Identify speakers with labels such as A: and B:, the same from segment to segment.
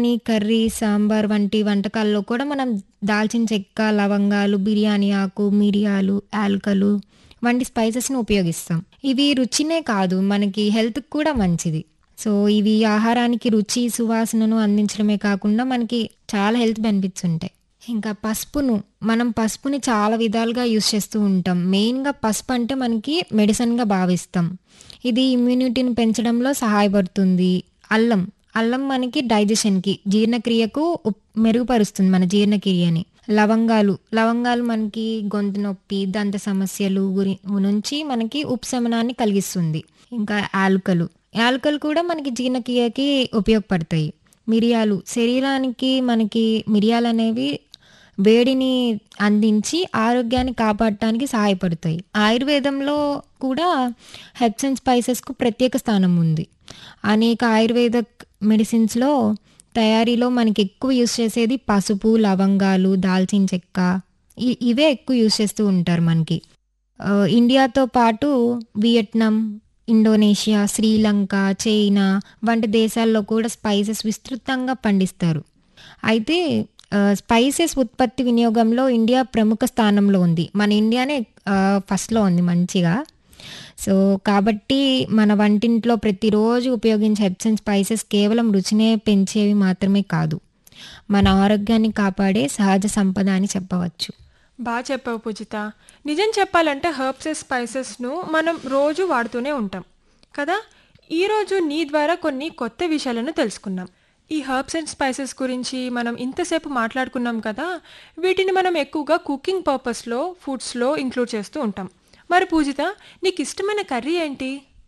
A: ఈ కర్రీ, సాంబార్ వంటి వంటకాల్లో కూడా మనం దాల్చిన చెక్క, లవంగాలు, బిర్యానీ ఆకు, మిరియాలు, యాలకులు వంటి స్పైసెస్‌ని ఉపయోగిస్తాం. ఇవి రుచినే కాదు మనకి హెల్త్‌కి కూడా మంచిది. సో, ఇవి ఆహారానికి రుచి, సువాసనను అందించడమే కాకుండా మనకి చాలా హెల్త్ బెనిఫిట్స్ ఉంటాయి. ఇంకా పసుపును మనం పసుపుని చాలా విధాలుగా యూజ్ చేస్తూ ఉంటాం. మెయిన్‌గా పసుపు అంటే మనకి మెడిసిన్‌గా భావిస్తాం. ఇది ఇమ్యూనిటీని పెంచడంలో సహాయపడుతుంది. అల్లం, అల్లం మనకి డైజెషన్‌కి, జీర్ణక్రియకు ఉప్ మెరుగుపరుస్తుంది మన జీర్ణక్రియని. లవంగాలు, లవంగాలు మనకి గొంతు నొప్పి, దంత సమస్యలు గురి నుంచి మనకి ఉపశమనాన్ని కలిగిస్తుంది. ఇంకా యాలకులు, యాలకులు కూడా మనకి జీర్ణక్రియకి ఉపయోగపడతాయి. మిరియాలు, శరీరానికి మనకి మిరియాలనేవి వేడిని అందించి ఆరోగ్యాన్ని కాపాడటానికి సహాయపడతాయి. ఆయుర్వేదంలో కూడా హెర్బ్స్ అండ్ స్పైసెస్‌కు ప్రత్యేక స్థానం ఉంది. అనేక ఆయుర్వేదక్ మెడిసిన్స్‌లో తయారీలో మనకి ఎక్కువ యూజ్ చేసేది పసుపు, లవంగాలు, దాల్చిన చెక్క ఇ ఇవే ఎక్కువ యూజ్ చేస్తూ ఉంటారు మనకి. ఆహ్, ఇండియాతో పాటు వియత్నాం, ఇండోనేషియా, శ్రీలంక, చైనా వంటి దేశాల్లో కూడా స్పైసెస్ విస్తృతంగా పండిస్తారు. అయితే ఆహ్, స్పైసెస్ ఉత్పత్తి వినియోగంలో ఇండియా ప్రముఖ స్థానంలో ఉంది. మన ఇండియానే ఆహ్, ఫస్ట్‌లో ఉంది మంచిగా. సో, కాబట్టి మన వంటింట్లో ప్రతిరోజు ఉపయోగించే హెర్బ్స్ అండ్ స్పైసెస్ కేవలం రుచినే పెంచేవి మాత్రమే కాదు. మన ఆరోగ్యాన్ని కాపాడే సహజ సంపద అని చెప్పవచ్చు.
B: బా చెప్పావు పూజిత. నిజం చెప్పాలంటే హెర్బ్స్ అండ్ స్పైసెస్‌ను మనం రోజు వాడుతూనే ఉంటాం. కదా! ఈరోజు నీ ద్వారా కొన్ని కొత్త విషయాలను తెలుసుకున్నాం. ఈ హెర్బ్స్ అండ్ స్పైసెస్ గురించి మనం ఇంతసేపు మాట్లాడుకున్నాం కదా! వీటిని మనం ఎక్కువగా కుకింగ్ పర్పస్‌లో, ఫుడ్స్‌లో ఇంక్లూడ్ చేస్తూ ఉంటాం. మరి పూజిత నీకిష్టమైన కర్రీ ఏంటి?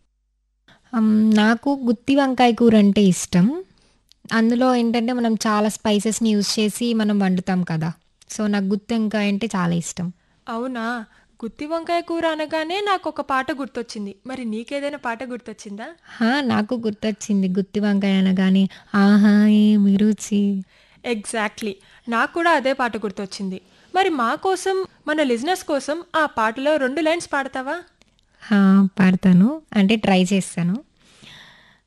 A: హ్మ్. నాకు గుత్తి వంకాయ కూర అంటే ఇష్టం. అందులో ఏంటంటే మనం చాలా స్పైసెస్‌ని యూజ్ చేసి మనం వండుతాం కదా! సో, నాకు గుత్తి వంకాయ అంటే చాలా ఇష్టం.
B: అవునా! గుత్తి వంకాయ కూర అనగానే నాకొక పాట గుర్తొచ్చింది. మరి నీకేదైనా పాట గుర్తొచ్చిందా?
A: ఆ! నాకు గుర్తొచ్చింది. గుత్తి వంకాయ అనగానే ఆహా! ఏమి రుచి.
B: ఎగ్జాక్ట్‌లీ. నాకు కూడా అదే పాట గుర్తొచ్చింది. మరి మా కోసం, మన లిజనర్స్ కోసం ఆ పాటలో 2 లైన్స్ పాడతావా?
A: ఆ! పాడతాను. అంటే ట్రై చేస్తాను.